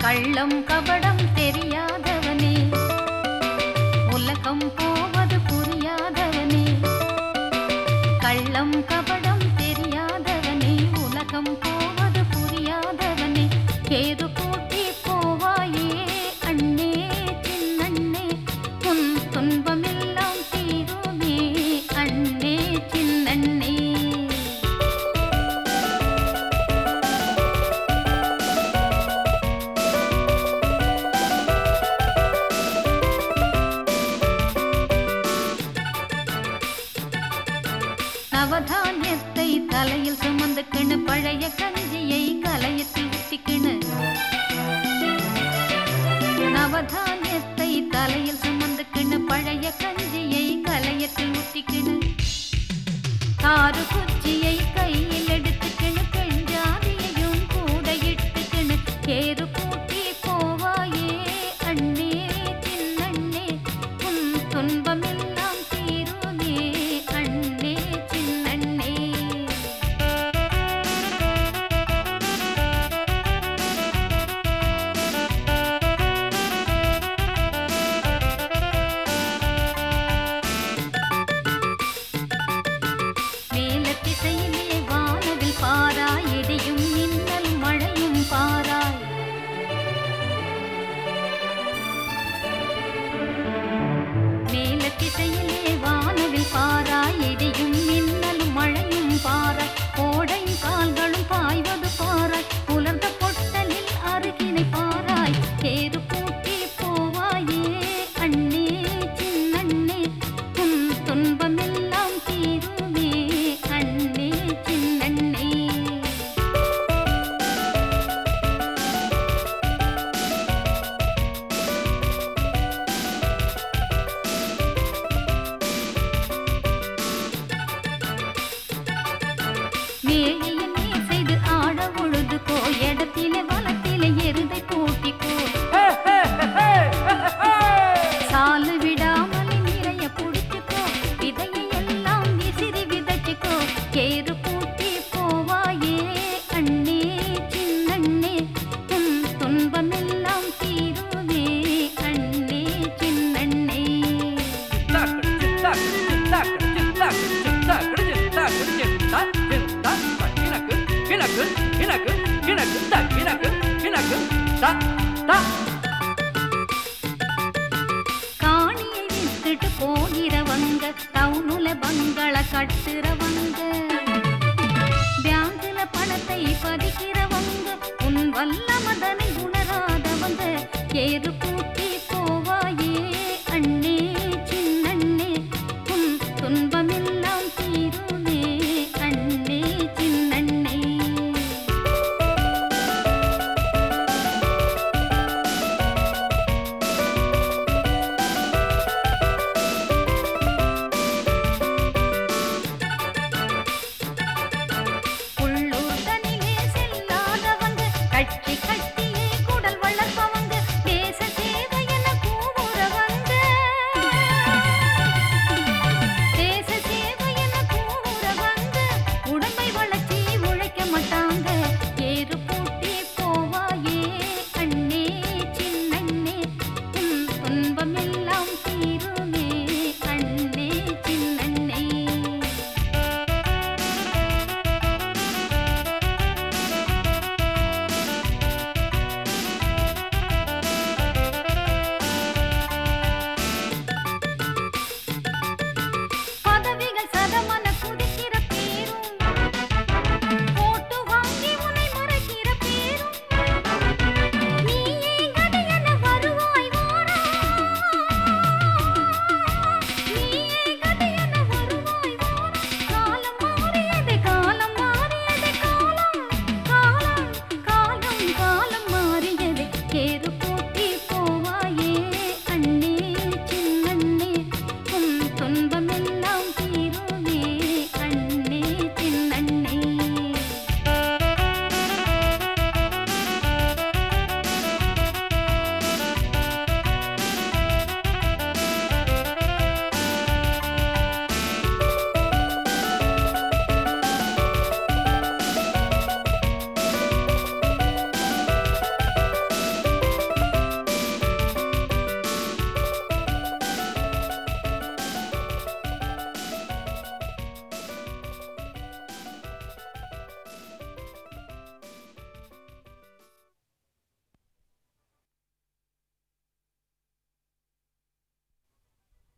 கள்ளம் கபடம் தெரியாதவனே உலகம் போவது புரியாதவனே கள்ளம் கபடம் தெரியாதவனே உலகம் போவது புரியாதவனே கேது கூட்டி போவாயே அண்ணே சின்னண்ணே உன் துன்பமெல்லாம் தீருமே அண்ணே சின்னண்ணே நவதானியத்தை தலையில் சுமந்துக்கிணு பழைய கஞ்சியை கலையத்தில் ஊத்திக்கிணு நவதானியத்தை தலையில் சுமந்துக்கிணு பழைய கஞ்சியை கலையத்தில் ஊத்திக்கிணு காரு குச்சியை கையில் எடுத்துக்கிணு பெஞ்சாதியையும் கூட இட்டுக்கிணு கேரு பூட்டி போவாயே அண்ணே சின்னண்ணே உன் துன்பமெல்லாம் தீருமே அண்ணே சின்னண்ணே மேலத்திசையிலே வானவில் பாராய் இடியும் மின்னல் மழையும் பாராய் மேலத்திசையிலே வானவில் பாராய் இடியும் மின்னலும் மழையும் பாராய் கோடை கால்களும் பாய்வது பாராய் உலர்ந்த பொட்டலில் அருகினை பாராய் தேரு பூட்டி போவாயே அண்ணே சின்னண்ணே உன் துன்பமெல்லாம் தீருமே அண்ணே சின்னண்ணே மேலையில் நீ செய்து ஆட உழுதுக்கோ இடத்திலே வளத்திலே எருதை கூட்டிக்கோ சாலு விடாமல் நிறைய புடிச்சுக்கோ விதையை எல்லாம் விசிறி விதைச்சுக்கோ கேரு பூட்டி போவாயே அண்ணே சின்னண்ணே உன் துன்பமெல்லாம் தீருவே அண்ணே சின்னண்ணே காணியை வித்துட்டு போகிறவங்க டவுனுல பங்கள கட்டுறவங்க